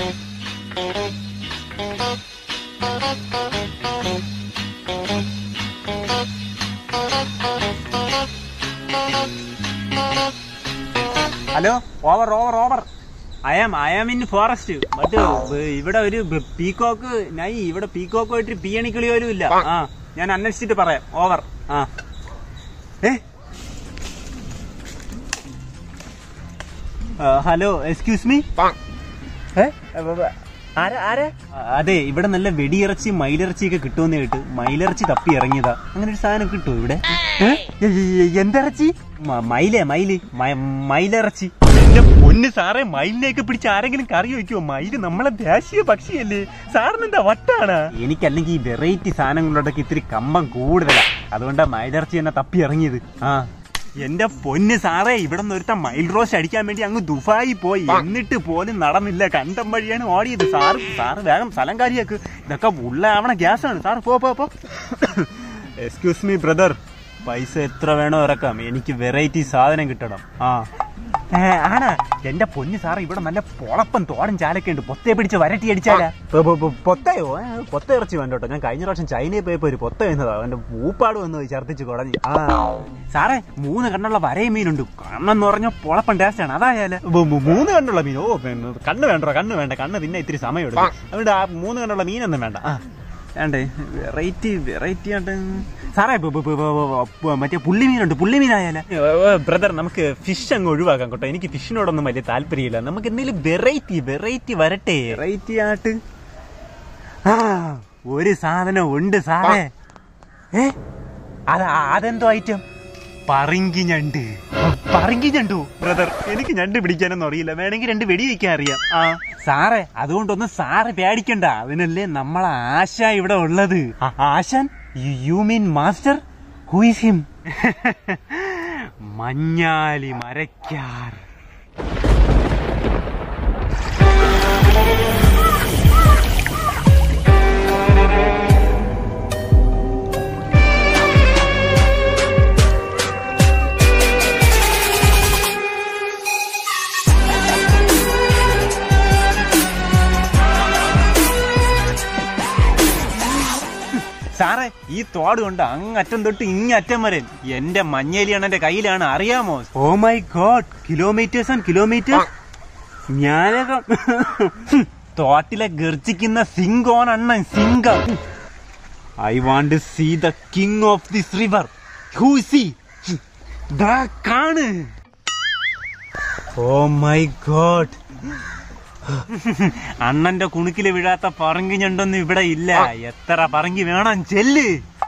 Hello over over over I am I am in forest but ഇവിടെ ഒരു peacock നൈ ഇവിടെ പീകോക്ക് പോയിട്ട് പീയണിക്കിളി പോലും ഇല്ല ആ ഞാൻ അന്വേഷിച്ചിട്ട് പറയാം ഓവർ ആ ഏ ഹലോ എക്സ്ക്യൂസ് മീ അതെ ഇവിടെ നല്ല വെടിയിറച്ചി മയിലിറച്ചി ഒക്കെ കിട്ടുമെന്ന് കേട്ട് മയിലിറച്ചി തപ്പി ഇറങ്ങിയതാ അങ്ങനെ ഒരു സാധനം കിട്ടുമോ ഇവിടെ ഏ? എ- എ- എന്തിറച്ചി മ- മയിലേ മയില് മ- മയിലിറച്ചി എന്റെ പൊന്ന് സാറേ മയിലിനെയൊക്കെ പിടിച്ച് ആരെങ്കിലും കറി വെക്കുമോ മയില് നമ്മളെ ദേശീയ പക്ഷിയല്ലേ സാറിന് എന്താ വട്ടാണ് എനിക്കല്ലെങ്കിൽ ഈ വെറൈറ്റി സാധനങ്ങളോടൊക്കെ ഇത്തിരി കമ്പം കൂടുതലാ അതുകൊണ്ടാ മയിലിറച്ചി എന്നെ തപ്പി ഇറങ്ങിയത് ആ എന്റെ പൊന്ന് സാറേ ഇവിടെ നിന്ന് ഒരുത്ത മയിൽ റോസ് അടിക്കാൻ വേണ്ടി അങ്ങ് ദുബായി പോയി എന്നിട്ട് പോലും നടന്നില്ല കണ്ടം വഴിയാണ് ഓടിയത് സാറ് സാറ് വേഗം സ്ഥലം കാര്യാക്ക് ഇതൊക്കെ ഉള്ളാവണ ഗ്യാസാണ് സാറ് പോ പോ പോ എക്സ്ക്യൂസ് മീ ബ്രദർ പൈസ എത്ര വേണോ ഇറക്കാം എനിക്ക് വെറൈറ്റി സാധനം കിട്ടണം ആ ഏ, ആണാ എന്റെ പൊന്ന് സാറ് ഇവിടെ നല്ല പൊളപ്പൻ തോടൻ ചാലൊക്കെ ഉണ്ട് പൊത്തയെ പിടിച്ച് വരട്ടി അടിച്ചാലാ പൊ- പൊ- പൊ- പൊത്തയോ ഏ, പൊത്ത ഇറച്ചി വേണ്ട കേട്ടോ ഞാൻ കഴിഞ്ഞ പ്രാവശ്യം ചൈനയിൽ പോയപ്പോ ഒരു പൊത്ത എന്നതാ അവന്റെ മൂപ്പാട് വന്ന് ഛർദ്ദിച്ച് കുടഞ്ഞു ആ സാറേ മൂന്ന് കണ്ണുള്ള വരയും മീനുണ്ട് കണ്ണെന്ന് പറഞ്ഞ പൊളപ്പൻ ടേസ്റ്റ് ആണ് അതായാല് ബ- ബ- മൂന്ന് കണ്ണുള്ള മീൻ ഓ പിന്നെ കണ്ണ് വേണ്ടോ കണ്ണ് വേണ്ട കണ്ണ് പിന്നെ ഇത്തിരി സമയം എടുക്കും അതുകൊണ്ട് ആ മൂന്ന് കണ്ണുള്ള മീനൊന്നും വേണ്ട ആ വേണ്ടേ വെറൈറ്റി വെറൈറ്റി ആയിട്ട് സാറേ ബ- ബ- ബ- ബ- ബ- മറ്റേ പുള്ളി മീനുണ്ട് പുള്ളി മീനായാലേ ബ്രദർ നമുക്ക് ഫിഷ് അങ്ങ് ഒഴിവാക്കാം കേട്ടോ എനിക്ക് ഫിഷിനോടൊന്നും വലിയ താല്പര്യമില്ല നമുക്ക് എന്തെങ്കിലും വെറൈറ്റി വെറൈറ്റി വരട്ടെ വെറൈറ്റി ആയിട്ട് ആ ഒരു സാധനം ഉണ്ട് സാറേ ഏ അത് അതെന്തോ ഐറ്റം പറങ്കി ഞണ്ട് പറങ്കി ഞണ്ടു ബ്രദർ എനിക്ക് ഞണ്ട് പിടിക്കാനൊന്നും അറിയില്ല വേണമെങ്കിൽ രണ്ട് വെടി വയ്ക്കാൻ അറിയാം ആ സാറേ അതുകൊണ്ടൊന്നും സാറ് പേടിക്കണ്ട അതിനല്ലേ നമ്മളെ ആശ ഇവിടെ ഉള്ളത് ആ- ആശാൻ you mean master who is him Manjali Marakkar സാറേ ഈ തോട് കൊണ്ട് അങ്ങറ്റം തൊട്ട് ഇങ്ങറ്റം വരെ എന്റെ മഞ്ഞേലി അണ്ണന്റെ കയ്യിലാണ് അറിയാമോ oh my god kilometers and kilometers ഞാനകം തോട്ടിലെ ഗർജിക്കുന്ന സിംഗോൺ അണ്ണൻ Singam I want see the king of this river who see ദാ കാണ് ഓ മൈ ഗോഡ് അണ്ണന്റെ കുണുക്കില് വീഴാത്ത പറങ്കി ഞണ്ടൊന്നും ഇവിടെ ഇല്ല എത്ര പറങ്കി വേണം ചെല്ല്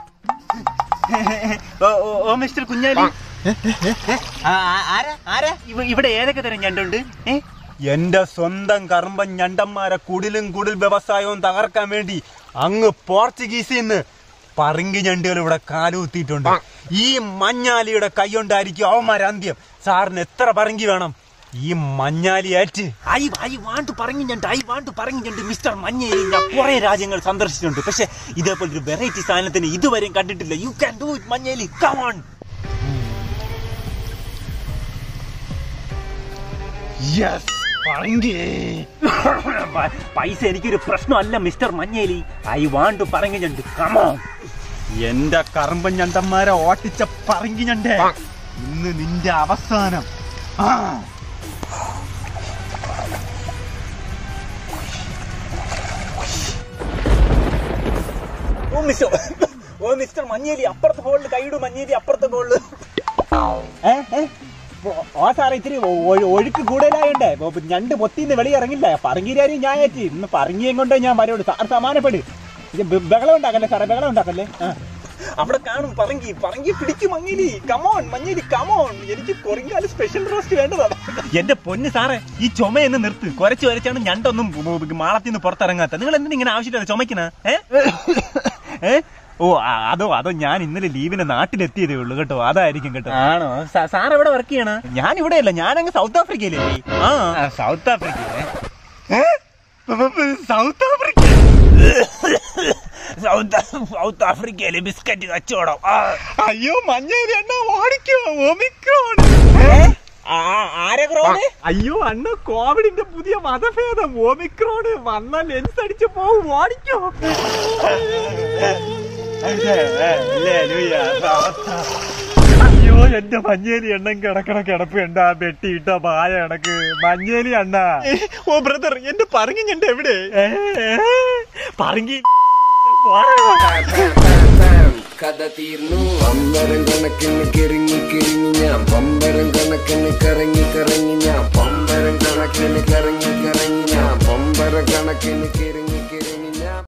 ഓ, ഓ, ഓ മിസ്റ്റർ കുഞ്ഞാലി ആ, ആ, ആരാ ആരാ ഇവ- ഇവിടെ ഏതൊക്കെ തരം ഞണ്ടുണ്ട് ഏ? എന്റെ സ്വന്തം കറുമ്പൻ ഞണ്ടന്മാരെ കുടിലും കുടിൽ വ്യവസായവും തകർക്കാൻ വേണ്ടി അങ്ങ് പോർച്ചുഗീസിൽ നിന്ന് പറങ്കി ഞണ്ടുകൾ ഇവിടെ കാലുകുത്തിയിട്ടുണ്ട് ഈ മഞ്ഞാലിയുടെ കൈകൊണ്ടായിരിക്കും അവന്മാരന്ത്യം സാറിന് എത്ര പറങ്കി വേണം ഈ മഞ്ഞാലി ആറ്റ് ഐ ഐ വാണ്ട് പറഞ്ഞു ഞണ്ട് ഐ വാണ്ട് പറഞ്ഞു ഞണ്ട് മിസ്റ്റർ മഞ്ഞേരി ഞാൻ കുറെ രാജ്യങ്ങൾ സന്ദർശിച്ചിട്ടുണ്ട് പക്ഷെ ഇതേപോലെ ഒരു വെറൈറ്റി സാധനത്തിന് ഇതുവരെയും കണ്ടിട്ടില്ല you can do it Manjeli come on yes പൈസ എനിക്കൊരു പ്രശ്നമല്ല മിസ്റ്റർ മഞ്ഞേലി ഐ വാണ്ട് പറഞ്ഞു ഞണ്ട് കമോൺ എന്റെ കറമ്പൻ ഞണ്ടന്മാരെ ഓട്ടിച്ച പറങ്കി ഞണ്ടേ ഇന്ന് നിന്റെ അവസാനം ആ ഓ മിസ്റ്റർ ഓ മിസ്റ്റർ മഞ്ഞേലി അപ്പുറത്തെ ഹോളിൽ കൈയിടും മഞ്ഞേലി അപ്പുറത്തെ ഹോളിൽ ഏ ഏ ഓ- ഓ സാറേ ഇത്തിരി ഒ- ഒഴു- ഒഴുക്ക് കൂടുതലായോണ്ടേ ഇപ്പൊ ഞണ്ട് പൊത്തിന്ന് വെളി ഇറങ്ങില്ല പറങ്കിരാരും ഞാൻ ഏറ്റി ഇന്ന് പറങ്ങിയും കൊണ്ടേ ഞാൻ വരോട് സാർ സമാനപ്പെട് ഇത് ബ- ബഹളം ഉണ്ടാക്കല്ലേ സാറേ ബഹളം ഉണ്ടാക്കല്ലേ ആ. അവിടെ കാണും പറങ്കി പറങ്കി പിടിക്കും മഞ്ഞിലി കമോൺ മഞ്ഞിലി കമോൺ എനിക്ക് കൊറിങ്കാല് സ്പെഷ്യൽ റോസ്റ്റ് വേണ്ടതാണ് എന്റെ പൊന്ന് സാറേ ഈ ചുമയെന്ന് നിർത്ത് കുറച്ച് വരച്ചാണ് ഞണ്ടൊന്നും മാളത്തിൽ നിന്ന് പുറത്തിറങ്ങാത്ത നിങ്ങൾ എന്തിനാ ഇങ്ങനെ ആവശ്യമില്ല ചുമക്കുന്ന ഏ ഏ ഓ ആ, അതോ അതോ ഞാൻ ഇന്നലെ ലീവിന് നാട്ടിലെത്തിയതേ ഉള്ളൂ കേട്ടോ അതായിരിക്കും കേട്ടോ ആണോ സാർ എവിടെ വർക്ക് ചെയ്യണ ഞാൻ ഇവിടെ അല്ല ഞാൻ അങ്ങ് സൗത്ത് ആഫ്രിക്കയിലല്ലേ ആ South Africa South Africa South South ആഫ്രിക്കയിലെ ബിസ്ക്കറ്റ് കച്ചവടം ആ. അയ്യോ മഞ്ഞേരി എണ്ണ ഓടിക്കോ ഒമിക്രോൺ ആരൊക്കെ അയ്യോ അണ്ണ കോവിഡിന്റെ പുതിയ മതഭേദം ഓമിക്രോണ് വന്ന ലെൻസ് അടിച്ചു പോകും ഓടിക്കോ അയ്യോ എന്റെ മഞ്ഞേലി എണ്ണം കിടക്കണ കിടപ്പ് കണ്ട വെട്ടിയിട്ട പായ കണക്ക് മഞ്ഞേലി അണ്ണ ഓ ബ്രദർ എന്റെ പറങ്ങി ഞണ്ട് എവിടെ പറങ്ങി കഥ തീർന്നു പമ്പരം കണക്കിന് കിറങ്ങി കിറങ്ങി ഞാൻ പമ്പരം കണക്കിന് കറങ്ങി കറങ്ങി ഞാൻ പമ്പരം കണക്കിന് കറങ്ങി കറങ്ങി ഞാൻ പമ്പര കണക്കിന് കിറങ്ങി